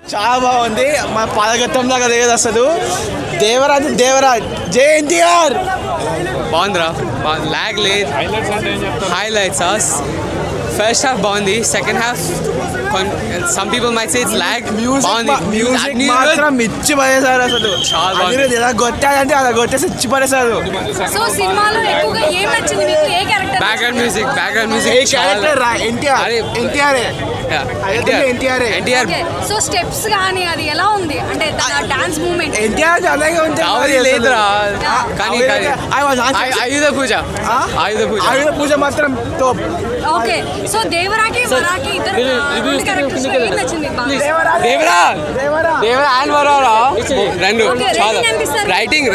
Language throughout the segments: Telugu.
చాలా బాగుంది మా పాదగత్తం దాకా లేదు అసలు దేవరాజ్ దేవరాజ్ జే ఎన్టీఆర్ బాగుందిరా ల్యాగ్ లేదు హైలైట్స్ అస్ ఫస్ట్ హాఫ్ బాగుంది second half some people might say it's lag బాగుంది మ్యూజిక్ అన్ని మాత్రం ఇచ్చి పడేశారు అసలు చాలా బాగుంది. అనిరుద్ ఎలా కొట్టాడంటే అలా కొట్టేసి ఇచ్చి పడేశారు సో సినిమాలో ఎక్కువగా ఏం నచ్చింది మీకు ఏ క్యారెక్టర్ బ్యాక్గ్రౌండ్ మ్యూజిక్ బ్యాక్గ్రౌండ్ ఏ మ్యూజిక్ క్యారెక్టర్ రా ఎన్టీఆర్ అరే. NTR NTR NTR NTR okay so steps కానీ అది ఎలా ఉంది అంటే డాన్స్ మూమెంట్ ఎన్టీఆర్ అలాగే కావాలి లేదురా కానీ అవి- కానీ I was not- ఆయ- ఆయుధ పూజ ఆ? ఆయుధ పూజ ఆయుధ పూజ మాత్రం top. ఓకే సో దేవరాకి వరాకి ఇద్దరు ఇది- ఆ, ఇది రెండు ఇది క్యారెక్టర్స్ కిందకి ఏం నచ్చింది మీకు బాగా? దేవరా దేవరా. దేవరా ఆయన వరారా రెండు Okay, చాలా rating ఎంత ఇస్తారు? రైటింగ్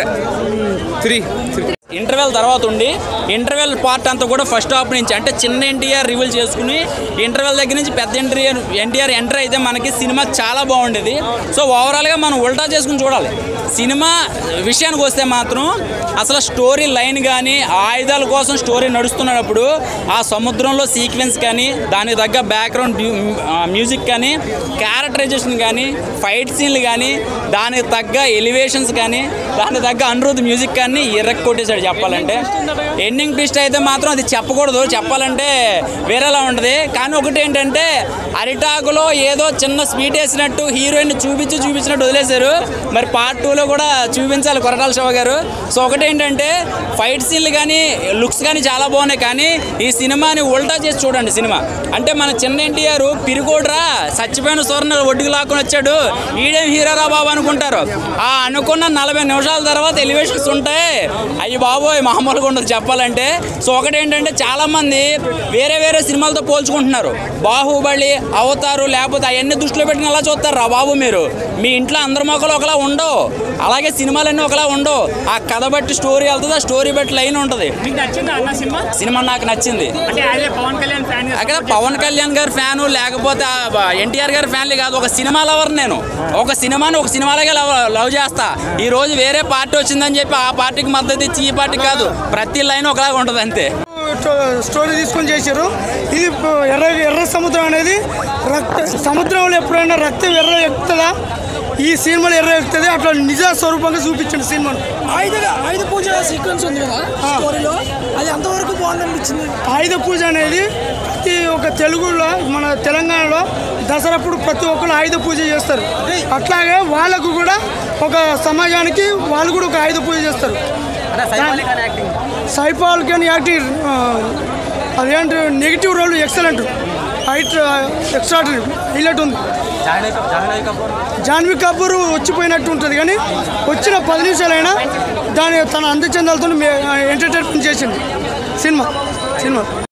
త్రీ త్రీ ఇంటర్వెల్ తర్వాత ఉండి ఇంటర్వెల్ పార్ట్ అంతా కూడా ఫస్ట్ హాఫ్ నుంచి అంటే చిన్న ఎన్టీఆర్ రివీల్ చేసుకుని ఇంటర్వెల్ దగ్గర నుంచి పెద్ద ఎన్టీఆర్ ఎన్టీఆర్ ఎంటర్ అయితే మనకి సినిమా చాలా బాగుండేది సో ఓవరాల్గా మనం ఉల్టా చేసుకుని చూడాలి సినిమా విషయానికి వస్తే మాత్రం అసలు స్టోరీ లైన్ కానీ ఆయుధాల కోసం స్టోరీ నడుస్తున్నప్పుడు ఆ సముద్రంలో సీక్వెన్స్ కానీ దానికి తగ్గ బ్యాక్గ్రౌండ్ మ్యూజిక్ కానీ క్యారెక్టరైజేషన్ కానీ ఫైట్ సీన్లు కానీ దానికి తగ్గ ఎలివేషన్స్ కానీ దానికి తగ్గ అనిరుద్ధ్ మ్యూజిక్ కానీ ఇరక్ కొట్టేశాడు చెప్పాలంటే ఎండింగ్ ట్విస్ట్ అయితే మాత్రం అది చెప్పకూడదు చెప్పాలంటే వేరేలా ఉంటుంది కానీ ఒకటి ఏంటంటే అరిటాకులో ఏదో చిన్న స్వీట్ వేసినట్టు హీరోయిన్ చూపించి చూపించినట్టు వదిలేశారు మరి పార్ట్ టూలో కూడా చూపించాలి కొరటాల శివ గారు సో ఒకటి ఏంటంటే ఫైట్ సీన్లు కానీ లుక్స్ కానీ చాలా బాగున్నాయి కానీ ఈ సినిమాని ఉల్టా చేసి చూడండి సినిమా అంటే మన చిన్న ఎన్టీఆర్ పిరికోడ్రా చచ్చిపోయిన సూర్ణ ఒడ్డుకు లాక్కొని వచ్చాడు ఈడేం హీరోరా బాబు అనుకుంటారు ఆ అనుకున్న నలభై నిమిషాల తర్వాత ఎలివేషన్స్ ఉంటాయి అయ్యి బాబోయ్ మామూలుగా ఉండదు చెప్పాలంటే సో ఒకటి ఏంటంటే చాలా మంది వేరే వేరే సినిమాలతో పోల్చుకుంటున్నారు బాహుబలి అవతారు లేకపోతే అవన్నీ దృష్టిలో పెట్టుకుని ఎలా చూస్తారు రా బాబు మీరు మీ ఇంట్లో అందరి మొక్కలు ఒకలా ఉండవు అలాగే సినిమాలన్నీ ఒకలా ఉండవు ఆ కథ బట్టి స్టోరీ వెళ్తుంది ఆ స్టోరీ బట్టి లైన్ ఉంటుంది మీకు నచ్చిందా అన్న సినిమా సినిమా నాకు నచ్చింది అంటే అదే పవన్ కళ్యాణ్ ఫ్యాన్ అక్కడ పవన్ కళ్యాణ్ గారి ఫ్యాను లేకపోతే ఎన్టీఆర్ గారి ఫ్యాన్లే కాదు ఒక సినిమా లవర్ నేను ఒక సినిమాని ఒక సినిమాలాగే లవ్ లవ్ చేస్తా ఈ రోజు వేరే పార్టీ వచ్చిందని చెప్పి ఆ పార్టీకి మద్దతు ఇచ్చి ఈ పార్టీకి కాదు ప్రతి లైన్ ఒకలాగా ఉంటుంది అంతే స్టోరీ తీసుకొని చేశారు ఇది ఎర్ర ఎర్ర సముద్రం అనేది రక్త సముద్రంలో ఎప్పుడైనా రక్తం ఎర్ర ఎక్కుతుందా ఈ సినిమాలో ఎర్ర ఎక్కుతుంది అట్లా నిజ స్వరూపంగా చూపించండి సినిమాను ఆయుధ ఆయుధ పూజ సీక్వెన్స్ ఉంది కదా స్టోరీలో అది ఎంతవరకు బాగుంది అనిపించింది ఆయుధ పూజ అనేది ప్రతి ఒక్క తెలుగులో మన తెలంగాణలో దసరప్పుడు ప్రతి ఒక్కరు ఆయుధ పూజ చేస్తారు అట్లాగే వాళ్ళకు కూడా ఒక సమాజానికి వాళ్ళు కూడా ఒక ఆయుధ పూజ చేస్తారు సైపాల్ కానీ యాక్టివ్ అదేంటి నెగిటివ్ రోల్ ఎక్సలెంట్ హైట్ ఎక్స్ట్రాటరీ హైలైట్ ఉంది జాన్వీ కపూర్ వచ్చిపోయినట్టు ఉంటుంది కానీ వచ్చిన పది నిమిషాలైనా దాని తన అందచందాలతో ఎంటర్టైన్మెంట్ చేసింది సినిమా సినిమా